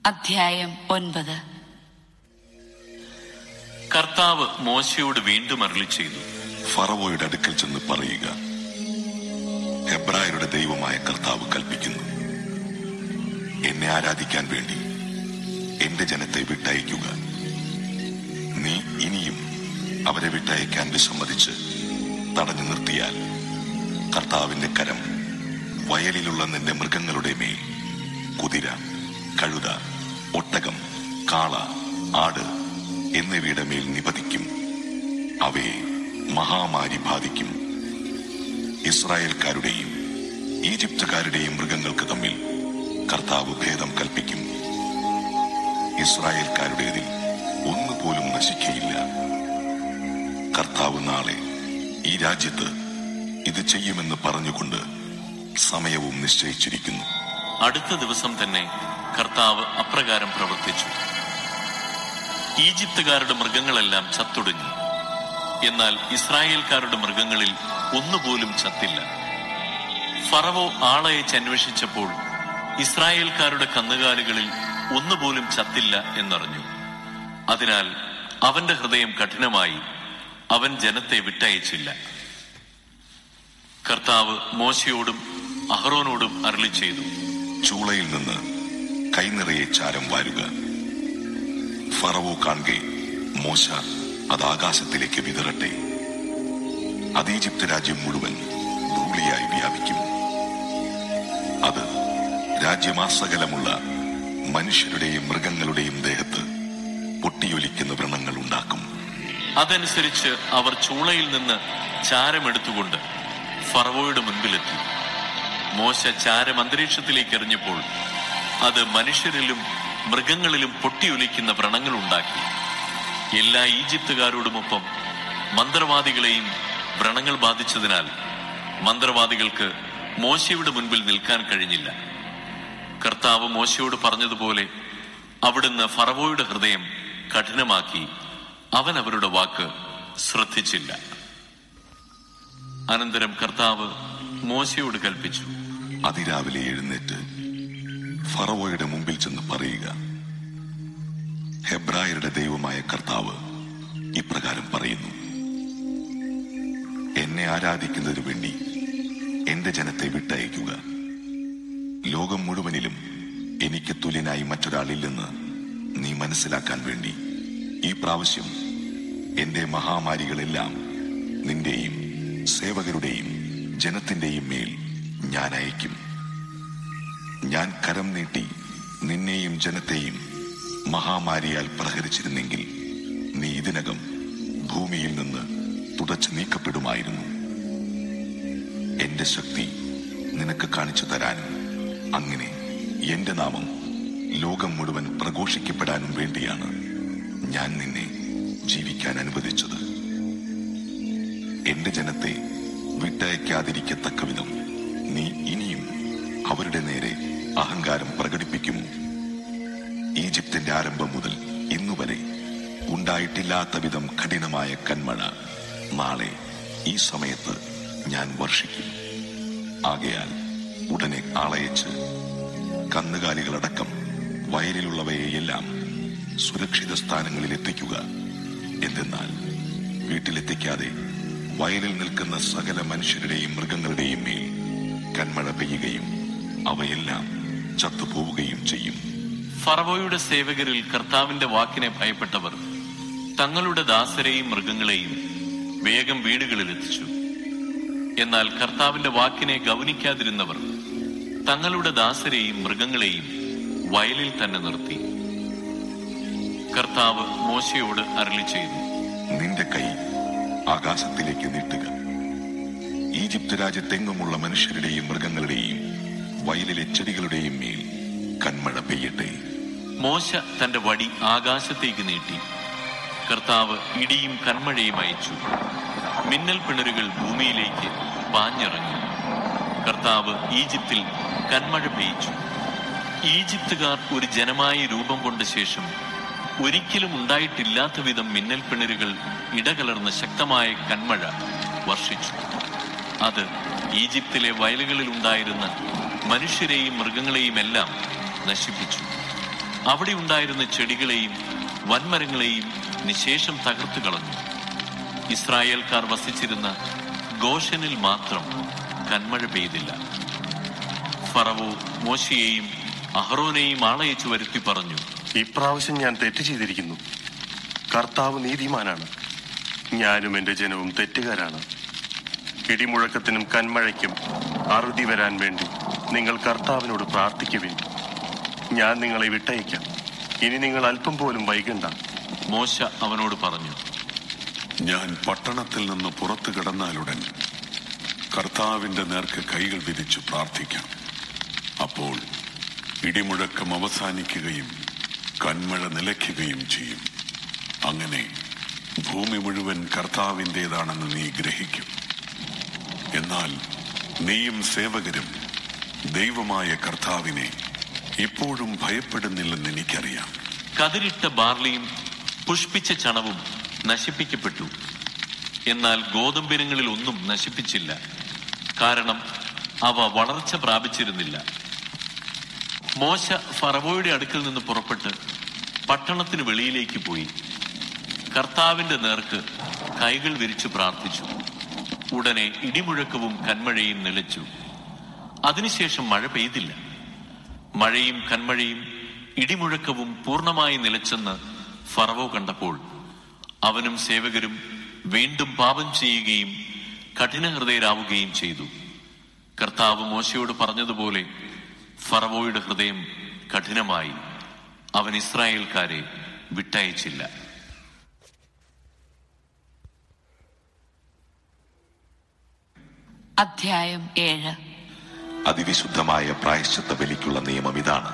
അധ്യായം ഒൻപത് കർത്താവ് മോശയോട് വീണ്ടും അരുളി ചെയ്തു ഫറവോയുടെ അടുക്കൽ ചെന്ന് പറയുക ഹെബ്രായരുടെ ദൈവമായ കർത്താവ് കൽപ്പിക്കുന്നു എന്നെ ആരാധിക്കാൻ വേണ്ടി എന്റെ ജനത്തെ വിട്ടയക്കുക നീ ഇനിയും അവരെ വിട്ടയക്കാൻ വിസമ്മതിച്ച് തടഞ്ഞു നിർത്തിയാൽ കർത്താവിന്റെ കരം വയലിലുള്ള നിന്റെ മൃഗങ്ങളുടെ മേൽ കുതിര കഴുത ഒട്ടകം കാള ആട് എന്നിവയുടെ മേൽ നിപതിക്കും അവയെ മഹാമാരി ബാധിക്കും ഇസ്രായേൽക്കാരുടെയും ഈജിപ്തുകാരുടെയും മൃഗങ്ങൾക്ക് തമ്മിൽ കർത്താവ് ഭേദം കൽപ്പിക്കും ഇസ്രായേൽക്കാരുടേതിൽ ഒന്നുപോലും നശിക്കയില്ല കർത്താവ് നാളെ ഈ രാജ്യത്ത് ഇത് ചെയ്യുമെന്ന് പറഞ്ഞുകൊണ്ട് സമയവും നിശ്ചയിച്ചിരിക്കുന്നു അടുത്ത ദിവസം തന്നെ കർത്താവ് അപ്രകാരം പ്രവർത്തിച്ചു ഈജിപ്തുകാരുടെ മൃഗങ്ങളെല്ലാം ചത്തൊടുങ്ങി എന്നാൽ ഇസ്രായേൽക്കാരുടെ മൃഗങ്ങളിൽ ഒന്നുപോലും ചത്തില്ല ഫറവോ ആളയച്ച് അന്വേഷിച്ചപ്പോൾ ഇസ്രായേൽക്കാരുടെ കന്നുകാലികളിൽ ഒന്നുപോലും ചത്തില്ല എന്നറിഞ്ഞു അതിനാൽ അവന്റെ ഹൃദയം കഠിനമായി അവൻ ജനത്തെ വിട്ടയച്ചില്ല കർത്താവ് മോശയോടും അഹ്റോനോടും അരുളി ചെയ്തു ചൂളയിൽ നിന്ന് കൈനിറയെ ചാരം വാരുക ഫറവോ കാണെ മോശ അത് ആകാശത്തിലേക്ക് വിതറട്ടെ അത് ഈജിപ്ത് രാജ്യം മുഴുവൻ ധൂളിയായി വ്യാപിക്കും അത് രാജ്യമാസകലമുള്ള മനുഷ്യരുടെയും മൃഗങ്ങളുടെയും ദേഹത്ത് പൊട്ടിയൊലിക്കുന്ന വ്രണങ്ങൾ ഉണ്ടാക്കും അതനുസരിച്ച് അവർ ചൂളയിൽ നിന്ന് ചാരമെടുത്തുകൊണ്ട് ഫറവോയുടെ മുൻപിലെത്തി മോശ ചാരം അന്തരീക്ഷത്തിലേക്ക് എറിഞ്ഞപ്പോൾ അത് മനുഷ്യരിലും മൃഗങ്ങളിലും പൊട്ടിയൊലിക്കുന്ന വ്രണങ്ങൾ ഉണ്ടാക്കി എല്ലാ ഈജിപ്തുകാരോടുമൊപ്പം മന്ത്രവാദികളെയും വ്രണങ്ങൾ ബാധിച്ചതിനാൽ മന്ത്രവാദികൾക്ക് മോശയുടെ മുൻപിൽ നിൽക്കാൻ കഴിഞ്ഞില്ല കർത്താവ് മോശയോട് പറഞ്ഞതുപോലെ അവിടുന്ന് ഫറവോയുടെ ഹൃദയം കഠിനമാക്കി അവൻ അവരുടെ വാക്ക് ശ്രദ്ധിച്ചില്ല അനന്തരം കർത്താവ് മോശയോട് കൽപ്പിച്ചു അതിരാവിലെ എഴുന്നേറ്റ് ഫറവോയുടെ മുമ്പിൽ ചെന്ന് പറയുക ഹെബ്രായരുടെ ദൈവമായ കർത്താവ് ഇപ്രകാരം പറയുന്നു എന്നെ ആരാധിക്കുന്നതിനു വേണ്ടി എന്റെ ജനത്തെ വിട്ടയക്കുക ലോകം മുഴുവനിലും എനിക്ക് തുല്യനായി മറ്റൊരാളില്ലെന്ന് നീ മനസ്സിലാക്കാൻ വേണ്ടി ഈ പ്രാവശ്യം എന്റെ മഹാമാരികളെല്ലാം നിന്റെയും സേവകരുടെയും ജനത്തിന്റെയും മേൽ ഞാൻ അയക്കും ഞാൻ കരം നീട്ടി നിന്നെയും ജനത്തെയും മഹാമാരിയാൽ പ്രഹരിച്ചിരുന്നെങ്കിൽ നീ ഇതിനകം ഭൂമിയിൽ നിന്ന് തുടച്ചു നീക്കപ്പെടുമായിരുന്നു എന്റെ ശക്തി നിനക്ക് കാണിച്ചു തരാനും അങ്ങനെ എന്റെ നാമം ലോകം മുഴുവൻ പ്രഘോഷിക്കപ്പെടാനും വേണ്ടിയാണ് ഞാൻ നിന്നെ ജീവിക്കാൻ അനുവദിച്ചത് എന്റെ ജനത്തെ വിട്ടയക്കാതിരിക്കത്തക്ക വിധം നീ ഇനിയും അവരുടെ നേരെ അഹങ്കാരം പ്രകടിപ്പിക്കുമോ ഈജിപ്തിന്റെ ആരംഭം മുതൽ ഇന്നുവരെ ഉണ്ടായിട്ടില്ലാത്ത വിധം കഠിനമായ കന്മഴ നാളെ ഈ സമയത്ത് ഞാൻ വർഷിക്കും ആകയാൽ ഉടനെ ആളയച്ച് കന്നുകാലികളടക്കം വയലിലുള്ളവയെയെല്ലാം സുരക്ഷിത സ്ഥാനങ്ങളിൽ എത്തിക്കുക എന്തെന്നാൽ വീട്ടിലെത്തിക്കാതെ വയലിൽ നിൽക്കുന്ന സകല മനുഷ്യരുടെയും മൃഗങ്ങളുടെയും മേൽ കന്മഴ പെയ്യുകയും അവയെല്ലാം ചത്തുപോവുകയും ചെയ്യും ഫറവോയുടെ സേവകരിൽ കർത്താവിന്റെ വാക്കിനെ ഭയപ്പെട്ടവർ തങ്ങളുടെ ദാസരെയും മൃഗങ്ങളെയും വേഗം വീടുകളിൽ എത്തിച്ചു എന്നാൽ കർത്താവിന്റെ വാക്കിനെ ഗൗനിക്കാതിരുന്നവർ തങ്ങളുടെ ദാസരെയും മൃഗങ്ങളെയും വയലിൽ തന്നെ നിർത്തി കർത്താവ് മോശയോട് അരളി ചെയ്തു നിന്റെ കൈ ആകാശത്തിലേക്ക് നീട്ടുക ഈജിപ്ത് രാജ്യത്തെങ്ങുമുള്ള മനുഷ്യരുടെയും മൃഗങ്ങളുടെയും വയലിലെ ചെടികളുടെയും മേൽ കന്മഴ പെയ്യട്ടെ മോശ തന്റെ വടി ആകാശത്തേക്ക് നീട്ടി കർത്താവ് ഇടിയും കന്മഴയും അയച്ചു മിന്നൽ പിണരുകൾ ഭൂമിയിലേക്ക് പാഞ്ഞിറങ്ങി കർത്താവ് ഈജിപ്തിൽ കന്മഴ പെയ്ച്ചു ഈജിപ്തുകാർ ഒരു ജനമായി രൂപം കൊണ്ട ശേഷം ഒരിക്കലും ഉണ്ടായിട്ടില്ലാത്ത വിധം മിന്നൽ പിണരുകൾ ഇടകലർന്ന ശക്തമായ കന്മഴ വർഷിച്ചു അത് ഈജിപ്തിലെ വയലുകളിൽ ഉണ്ടായിരുന്ന മനുഷ്യരെയും മൃഗങ്ങളെയും എല്ലാം നശിപ്പിച്ചു അവിടെ ഉണ്ടായിരുന്ന ചെടികളെയും വൻമരങ്ങളെയും നിശേഷം തകർത്തു കളഞ്ഞു ഇസ്രായേൽക്കാർ വസിച്ചിരുന്ന ഗോഷനിൽ മാത്രം കന്മഴ പെയ്തില്ല ഫറവോ മോശയെയും അഹ്റോനെയും ആളയച്ചു വരുത്തി പറഞ്ഞു ഇപ്രാവശ്യം ഞാൻ തെറ്റ് ചെയ്തിരിക്കുന്നു കർത്താവ് നീതിമാനാണ് ഞാനും എന്റെ ജനവും തെറ്റുകാരാണ് ഇടിമുഴക്കത്തിനും കന്മഴയ്ക്കും അറുതി വരാൻ വേണ്ടി നിങ്ങൾ കർത്താവിനോട് പ്രാർത്ഥിക്കുവിൻ ഞാൻ നിങ്ങളെ വിട്ടയക്കാം ഇനി നിങ്ങൾ അല്പം പോലും വൈകണ്ട മോശ അവനോട് പറഞ്ഞു ഞാൻ പട്ടണത്തിൽ നിന്ന് പുറത്തു കിടന്നാലുടൻ കർത്താവിന്റെ നേർക്ക് കൈകൾ വിരിച്ചു പ്രാർത്ഥിക്കാം അപ്പോൾ ഇടിമുഴക്കം അവസാനിക്കുകയും കന്മഴ നിലയ്ക്കുകയും ചെയ്യും അങ്ങനെ ഭൂമി മുഴുവൻ കർത്താവിൻ്റെതാണെന്ന് നീ ഗ്രഹിക്കും എന്നാൽ നീയും സേവകരും ദൈവമായ കർത്താവിനെ ഇപ്പോഴും ഭയപ്പെടുന്നില്ലെന്ന് എനിക്കറിയാം കതിരിട്ട ബാർലിയും പുഷ്പിച്ച ചണവും നശിപ്പിക്കപ്പെട്ടു എന്നാൽ ഗോതമ്പിനങ്ങളിൽ ഒന്നും നശിപ്പിച്ചില്ല കാരണം അവ വളർച്ച പ്രാപിച്ചിരുന്നില്ല മോശ ഫറവോയുടെ അടുക്കൽ നിന്ന് പുറപ്പെട്ട് പട്ടണത്തിന് വെളിയിലേക്ക് പോയി കർത്താവിന്റെ നേർക്ക് കൈകൾ വിരിച്ചു പ്രാർത്ഥിച്ചു ഉടനെ ഇടിമുഴക്കവും കന്മഴയും നിലച്ചു അതിനുശേഷം മഴ പെയ്തില്ല മഴയും കന്മഴയും ഇടിമുഴക്കവും പൂർണ്ണമായി നിലച്ചെന്ന് ഫറവോ കണ്ടപ്പോൾ അവനും സേവകരും വീണ്ടും പാപം ചെയ്യുകയും കഠിനഹൃദയരാവുകയും ചെയ്തു കർത്താവ് മോശയോട് പറഞ്ഞതുപോലെ ഫറവോയുടെ ഹൃദയം കഠിനമായി അവൻ ഇസ്രായേൽക്കാരെ വിട്ടയച്ചില്ല അധ്യായം ഏഴ് അതിവിശുദ്ധമായ പ്രായശ്ചിത്ത ബലിക്കുള്ള നിയമം ഇതാണ്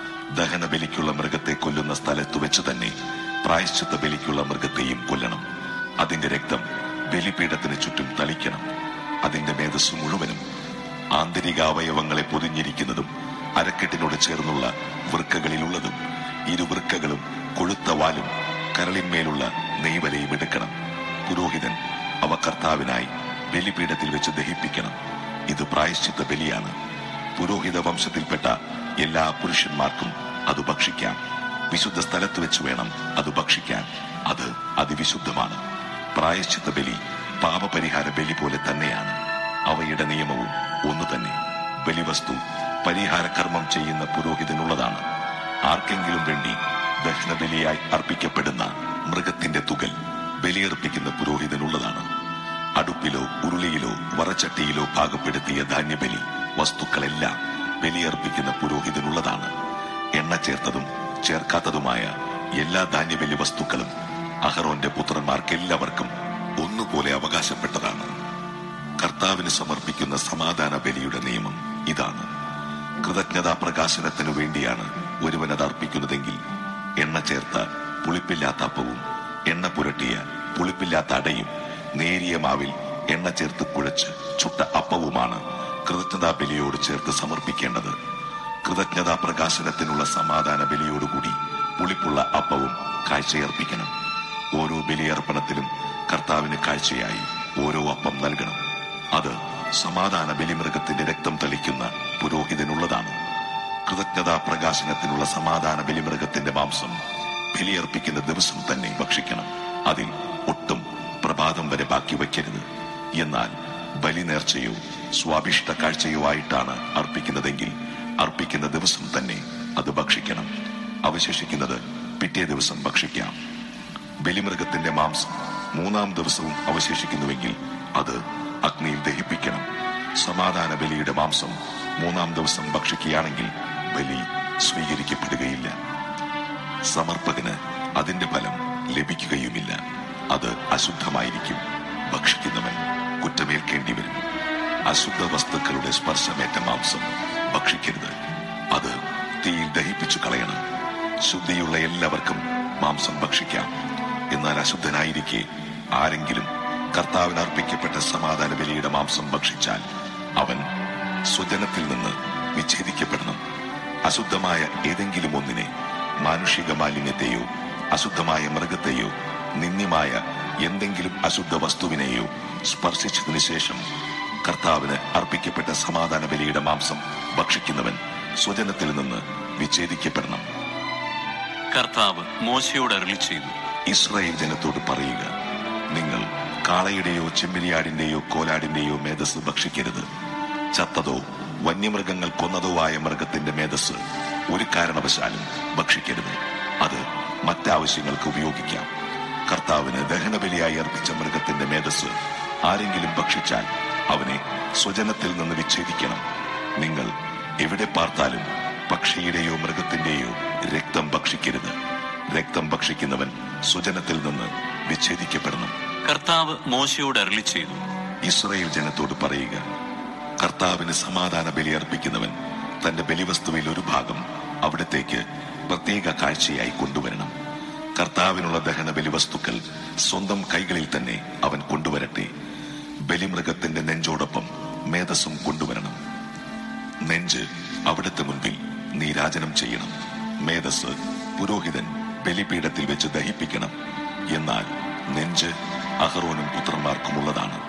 ദഹന ബലിക്കുള്ള മൃഗത്തെ കൊല്ലുന്ന സ്ഥലത്തു വെച്ച് തന്നെ പ്രായശ്ചിത്ത ബലിക്കുള്ള മൃഗത്തെയും കൊല്ലണം അതിന്റെ രക്തം ബലിപീഠത്തിന് ചുറ്റും തളിക്കണം അതിന്റെ മേധസ് മുഴുവനും ആന്തരിക അവയവങ്ങളെ പൊതിഞ്ഞിരിക്കുന്നതും അരക്കെട്ടിനോട് ചേർന്നുള്ള വൃക്കകളിലുള്ളതും ഇരുവൃക്കകളും കൊഴുത്ത വാലും കരളിന്മേലുള്ള നെയ്വലയും എടുക്കണം പുരോഹിതൻ അവ കർത്താവിനായി ബലിപീഠത്തിൽ വെച്ച് ദഹിപ്പിക്കണം ഇത് പ്രായശ്ചിത്ത ബലിയാണ് പുരോഹിത വംശത്തിൽപ്പെട്ട എല്ലാ പുരുഷന്മാർക്കും അത് ഭക്ഷിക്കാം വിശുദ്ധ സ്ഥലത്ത് വെച്ച് വേണം അത് ഭക്ഷിക്കാൻ അത് അതിവിശുദ്ധമാണ് പ്രായശ്ചിത്ത ബലി പാപപരിഹാര ബലി പോലെ തന്നെയാണ് അവയുടെ നിയമവും ഒന്നു തന്നെ ബലിവസ്തു പരിഹാര കർമ്മം ചെയ്യുന്ന പുരോഹിതനുള്ളതാണ് ആർക്കെങ്കിലും വേണ്ടി ദഹനബലിയായി അർപ്പിക്കപ്പെടുന്ന മൃഗത്തിന്റെ തുകൽ ബലിയർപ്പിക്കുന്ന പുരോഹിതനുള്ളതാണ് അടുപ്പിലോ ഉരുളിയിലോ വറച്ചട്ടിയിലോ പാകപ്പെടുത്തിയ ധാന്യബലി വസ്തുക്കളെല്ലാം ബലിയർപ്പിക്കുന്ന പുരോഹിതനുള്ളതാണ് എണ്ണ ചേർത്തതും ചേർക്കാത്തതുമായ എല്ലാ ധാന്യബലി വസ്തുക്കളും അഹറോന്റെ പുത്രന്മാർക്കെല്ലാവർക്കും ഒന്നുപോലെ അവകാശപ്പെട്ടതാണ് കർത്താവിന് സമർപ്പിക്കുന്ന സമാധാന ബലിയുടെ നിയമം ഇതാണ് കൃതജ്ഞതാ പ്രകാശനത്തിനു വേണ്ടിയാണ് ഒരുവൻ അത് അർപ്പിക്കുന്നതെങ്കിൽ എണ്ണ ചേർത്ത പുളിപ്പില്ലാത്ത അപ്പവും എണ്ണ പുരട്ടിയ പുളിപ്പില്ലാത്ത അടയും നേരിയ മാവിൽ എണ്ണ ചേർത്ത് കുഴച്ച് ചുട്ട അപ്പവുമാണ് കൃതജ്ഞതാ ബലിയോട് ചേർത്ത് സമർപ്പിക്കേണ്ടത് കൃതജ്ഞതാ പ്രകാശനത്തിനുള്ള സമാധാന ബലിയോടുകൂടി പുളിപ്പുള്ള അപ്പവും കാഴ്ചയർപ്പിക്കണം ഓരോ ബലിയർപ്പണത്തിലും കർത്താവിന് കാഴ്ചയായി ഓരോ അപ്പം നൽകണം അത് സമാധാന ബലിമൃഗത്തിന്റെ രക്തം തളിക്കുന്ന പുരോഹിതനുള്ളതാണ് കൃതജ്ഞതാ പ്രകാശനത്തിനുള്ള സമാധാന ബലിമൃഗത്തിന്റെ മാംസം ബലിയർപ്പിക്കുന്ന ദിവസം തന്നെ ഭക്ഷിക്കണം അതിൽ ഒട്ടും പ്രഭാതം വരെ ബാക്കി വയ്ക്കരുത് എന്നാൽ ബലി നേർച്ചയോ സ്വാഭിഷ്ട കാഴ്ചയോ ആയിട്ടാണ് അർപ്പിക്കുന്നതെങ്കിൽ അർപ്പിക്കുന്ന ദിവസം തന്നെ അത് ഭക്ഷിക്കണം അവശേഷിക്കുന്നത് പിറ്റേ ദിവസം ഭക്ഷിക്കാം ബലിമൃഗത്തിന്റെ മാംസം മൂന്നാം ദിവസവും അവശേഷിക്കുന്നുവെങ്കിൽ അത് അഗ്നിയിൽ ദഹിപ്പിക്കണം സമാധാന ബലിയുടെ മാംസം മൂന്നാം ദിവസം ഭക്ഷിക്കുകയാണെങ്കിൽ ബലി സ്വീകരിക്കപ്പെടുകയില്ല സമർപ്പകന് അതിന്റെ ഫലം ലഭിക്കുകയുമില്ല അത് അശുദ്ധമായിരിക്കും ഭക്ഷിക്കുന്നവൻ കുറ്റമേൽക്കേണ്ടി വരും അശുദ്ധ വസ്തുക്കളുടെ സ്പർശമേറ്റ മാംസം ഭക്ഷിക്കരുത് അത് തീയിൽ ദഹിപ്പിച്ചു കളയണം ശുദ്ധിയുള്ള എല്ലാവർക്കും മാംസം ഭക്ഷിക്കാം എന്നാൽ അശുദ്ധനായിരിക്കെ ആരെങ്കിലും കർത്താവിന് അർപ്പിക്കപ്പെട്ട സമാധാന ബലിയുടെ മാംസം ഭക്ഷിച്ചാൽ അവൻ സ്വജനത്തിൽ നിന്ന് വിച്ഛേദിക്കപ്പെടണം അശുദ്ധമായ ഏതെങ്കിലും ഒന്നിനെ മാനുഷിക മാലിന്യത്തെയോ അശുദ്ധമായ മൃഗത്തെയോ നിന്ദ്യമായ എന്തെങ്കിലും അശുദ്ധ വസ്തുവിനെയോ സ്പർശിച്ചതിനു ശേഷം കർത്താവിന് അർപ്പിക്കപ്പെട്ട സമാധാന ബലിയുടെ മാംസം ഭക്ഷിക്കുന്നവൻ സ്വജനത്തിൽ നിന്ന് വിച്ഛേദിക്കപ്പെടണം കർത്താവ് മോശയോട് അരുളി ചെയ്തു ഇസ്രായേൽ ജനത്തോട് പറയുക നിങ്ങൾ കാളയുടെയോ ചെമ്മിരിയാടിന്റെയോ കോലാടിന്റെയോ മേധസ് ഭക്ഷിക്കരുത് ചത്തതോ വന്യമൃഗങ്ങൾ കൊന്നതോ ആയ മൃഗത്തിന്റെ മേധസ് ഒരു കാരണവശാലും ഭക്ഷിക്കരുത് അത് മറ്റാവശ്യങ്ങൾക്ക് ഉപയോഗിക്കാം കർത്താവിന് ദഹനബലിയായി അർപ്പിച്ച മൃഗത്തിന്റെ മേധസ് ആരെങ്കിലും ഭക്ഷിച്ചാൽ അവനെ സ്വജനത്തിൽ നിന്ന് വിച്ഛേദിക്കണം നിങ്ങൾ എവിടെ പാർത്താലും പക്ഷിയുടെയോ മൃഗത്തിന്റെയോ രക്തം ഭക്ഷിക്കരുത് രക്തം ഭക്ഷിക്കുന്നവൻ സുജനത്തിൽ നിന്ന് വിച്ഛേദിക്കപ്പെടണം കർത്താവ് മോശയോട് അരുളി ചെയ്തു ഇസ്രായേൽ ജനത്തോട് പറയുക കർത്താവിന് സമാധാന ബലി അർപ്പിക്കുന്നവൻ തന്റെ ബലിവസ്തുവിൽ ഒരു ഭാഗം അവിടത്തേക്ക് പ്രത്യേക കാഴ്ചയായി കൊണ്ടുവരണം കർത്താവിനുള്ള ദഹന ബലിവസ്തുക്കൾ സ്വന്തം കൈകളിൽ തന്നെ അവൻ കൊണ്ടുവരട്ടെ ബലിമൃഗത്തിന്റെ നെഞ്ചോടൊപ്പം മേധസ്സും കൊണ്ടുവരണം നെഞ്ച് അവിടുത്തെ മുൻപിൽ നീരാജനം ചെയ്യണം മേധസ് പുരോഹിതൻ ബലിപീഠത്തിൽ വെച്ച് ദഹിപ്പിക്കണം എന്നാൽ നെഞ്ച് അഹറോനും പുത്രന്മാർക്കുമുള്ളതാണ്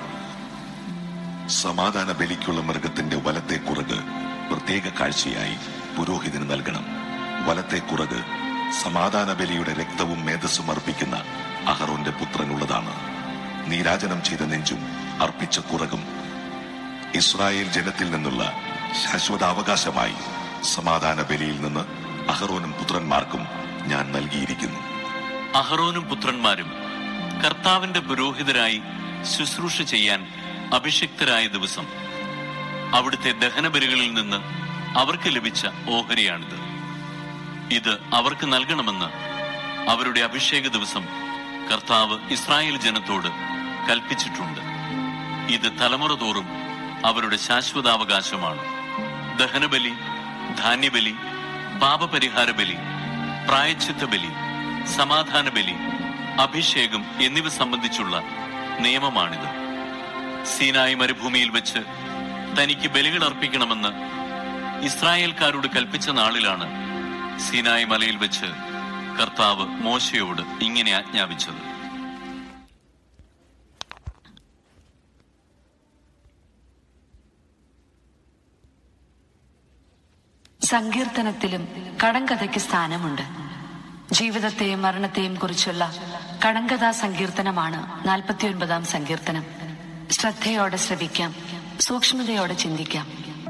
സമാധാന ബലിക്കുള്ള മൃഗത്തിന്റെ വലത്തെ കുറക് പ്രത്യേക കാഴ്ചയായി പുരോഹിതന് നൽകണം വലത്തെ കുറക് സമാധാന ബലിയുടെ രക്തവും മേധസ്സും അർപ്പിക്കുന്ന അഹറോന്റെ പുത്രനുള്ളതാണ് നീരാജനം ചെയ്ത നെഞ്ചും അർപ്പിച്ച കുറകും ഇസ്രായേൽ ജനത്തിൽ നിന്നുള്ള ശാശ്വതാവകാശമായി സമാധാന ബലിയിൽ നിന്ന് അഹറോനും പുത്രന്മാർക്കും ഞാൻ നൽകിയിരിക്കുന്നു അഹറോനും പുത്രന്മാരും കർത്താവിന്റെ പുരോഹിതരായി ശുശ്രൂഷ ചെയ്യാൻ അഭിഷിക്തരായ ദിവസം അവിടുത്തെ ദഹനബലികളിൽ നിന്ന് അവർക്ക് ലഭിച്ച ഓഹരിയാണിത് ഇത് അവർക്ക് നൽകണമെന്ന് അവരുടെ അഭിഷേക ദിവസം കർത്താവ് ഇസ്രായേൽ ജനത്തോട് കൽപ്പിച്ചിട്ടുണ്ട് ഇത് തലമുറ തോറും അവരുടെ ശാശ്വതാവകാശമാണ് ദഹനബലി ധാന്യബലി പാപപരിഹാര ബലി പ്രായച്ചിത്ത ബലി സമാധാന ബലി അഭിഷേകം എന്നിവ സംബന്ധിച്ചുള്ള നിയമമാണിത് സീനായി മരുഭൂമിയിൽ വെച്ച് തനിക്ക് ബലികൾ അർപ്പിക്കണമെന്ന് ഇസ്രായേൽക്കാരോട് കൽപ്പിച്ച നാളിലാണ് സീനായി മലയിൽ വെച്ച് കർത്താവ് മോശയോട് ഇങ്ങനെ ആജ്ഞാപിച്ചത് സങ്കീർത്തനത്തിലും കടങ്കഥയ്ക്ക് സ്ഥാനമുണ്ട് ജീവിതത്തെയും മരണത്തെയും കുറിച്ചുള്ള കടങ്കഥാ സങ്കീർത്തനമാണ് നാൽപ്പത്തിയൊൻപതാം സങ്കീർത്തനം ശ്രദ്ധയോടെ ശ്രവിക്കാം സൂക്ഷ്മതയോടെ ചിന്തിക്കാം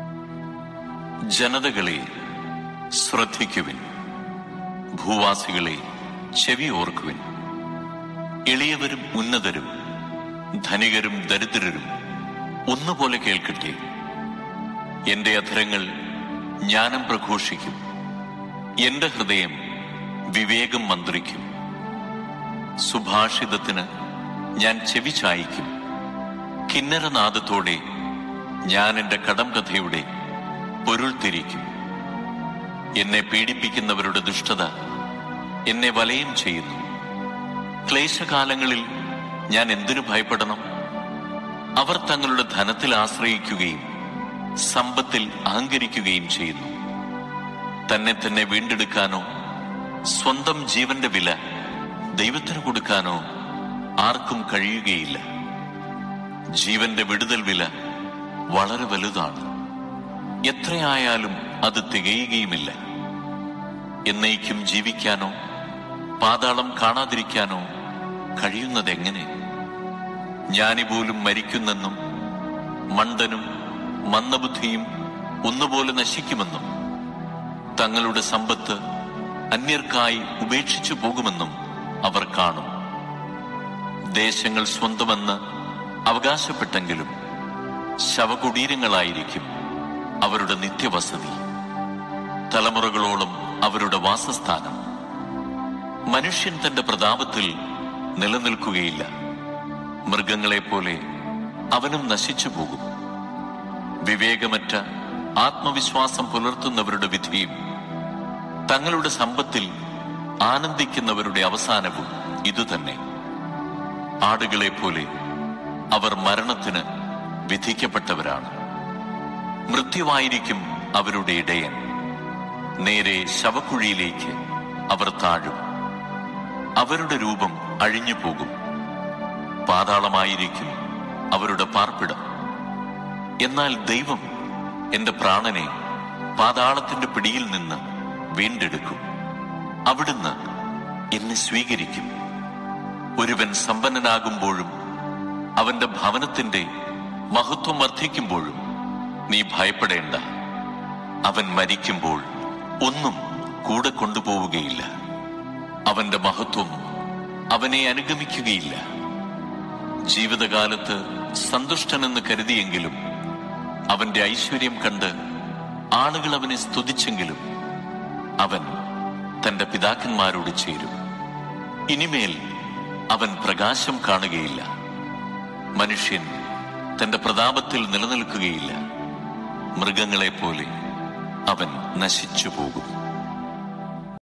ജനതകളെ ശ്രദ്ധിക്കുവിൻ ഭൂവാസികളെ ചെവി ഓർക്കുവിൻ എളിയവരും ഉന്നതരും ധനികരും ദരിദ്രരും ഒന്നുപോലെ കേൾക്കട്ടെ എന്റെ അധരങ്ങൾ ജ്ഞാനം പ്രഘോഷിക്കും എന്റെ ഹൃദയം വിവേകം മന്ത്രിക്കും സുഭാഷിതത്തിന് ഞാൻ ചെവി ചായിക്കും കിന്നരനാദത്തോടെ ഞാൻ എന്റെ കടംകഥയുടെ പൊരുൾ തിരിക്കും എന്നെ പീഡിപ്പിക്കുന്നവരുടെ ദുഷ്ടത എന്നെ വലയം ചെയ്യുന്നു ക്ലേശകാലങ്ങളിൽ ഞാൻ എന്തിനു ഭയപ്പെടണം അവർ തങ്ങളുടെ ധനത്തിൽ ആശ്രയിക്കുകയും സമ്പത്തിൽ അഹങ്കരിക്കുകയും ചെയ്യുന്നു തന്നെ തന്നെ വീണ്ടെടുക്കാനോ സ്വന്തം ജീവന്റെ വില ദൈവത്തിന് കൊടുക്കാനോ ആർക്കും കഴിയുകയില്ല ജീവന്റെ വിടുതൽ വില വളരെ വലുതാണ് എത്രയായാലും അത് തികയുകയുമില്ല എന്നേക്കും ജീവിക്കാനോ പാതാളം കാണാതിരിക്കാനോ കഴിയുന്നതെങ്ങനെ ജ്ഞാനി പോലും മരിക്കുന്നെന്നും മണ്ടനും മന്ദബുദ്ധിയും ഒന്നുപോലെ നശിക്കുമെന്നും തങ്ങളുടെ സമ്പത്ത് അന്യർക്കായി ഉപേക്ഷിച്ചു പോകുമെന്നും അവർ കാണും ദേശങ്ങൾ സ്വന്തമെന്ന് അവകാശപ്പെട്ടെങ്കിലും ശവകുടീരങ്ങളായിരിക്കും അവരുടെ നിത്യവസതി തലമുറകളോളം അവരുടെ വാസസ്ഥാനം മനുഷ്യൻ തന്റെ പ്രതാപത്തിൽ നിലനിൽക്കുകയില്ല മൃഗങ്ങളെപ്പോലെ അവനും നശിച്ചു പോകും വിവേകമറ്റ ആത്മവിശ്വാസം പുലർത്തുന്നവരുടെ വിധിയും തങ്ങളുടെ സമ്പത്തിൽ ആനന്ദിക്കുന്നവരുടെ അവസാനവും ഇതുതന്നെ ആടുകളെപ്പോലെ അവർ മരണത്തിന് വിധിക്കപ്പെട്ടവരാണ് മൃത്യുവായിരിക്കും അവരുടെ ഇടയൻ നേരെ ശവക്കുഴിയിലേക്ക് അവർ താഴും അവരുടെ രൂപം അഴിഞ്ഞു പോകും പാതാളമായിരിക്കും അവരുടെ പാർപ്പിടം എന്നാൽ ദൈവം എന്റെ പ്രാണനെ പാതാളത്തിന്റെ പിടിയിൽ നിന്ന് വീണ്ടെടുക്കും അവിടുന്ന് എന്നെ സ്വീകരിക്കും ഒരുവൻ സമ്പന്നനാകുമ്പോഴും അവന്റെ ഭവനത്തിന്റെ മഹത്വം വർദ്ധിക്കുമ്പോഴും നീ ഭയപ്പെടേണ്ട അവൻ മരിക്കുമ്പോൾ ഒന്നും കൂടെ കൊണ്ടുപോവുകയില്ല അവന്റെ മഹത്വം അവനെ അനുഗമിക്കുകയില്ല ജീവിതകാലത്ത് സന്തുഷ്ടനെന്ന് കരുതിയെങ്കിലും അവന്റെ ഐശ്വര്യം കണ്ട് ആളുകൾ അവനെ സ്തുതിച്ചെങ്കിലും അവൻ തന്റെ പിതാക്കന്മാരോട് ചേരും ഇനിമേൽ അവൻ പ്രകാശം കാണുകയില്ല മനുഷ്യൻ തന്റെ പ്രതാപത്തിൽ നിലനിൽക്കുകയില്ല മൃഗങ്ങളെപ്പോലെ അവൻ നശിച്ചു പോകും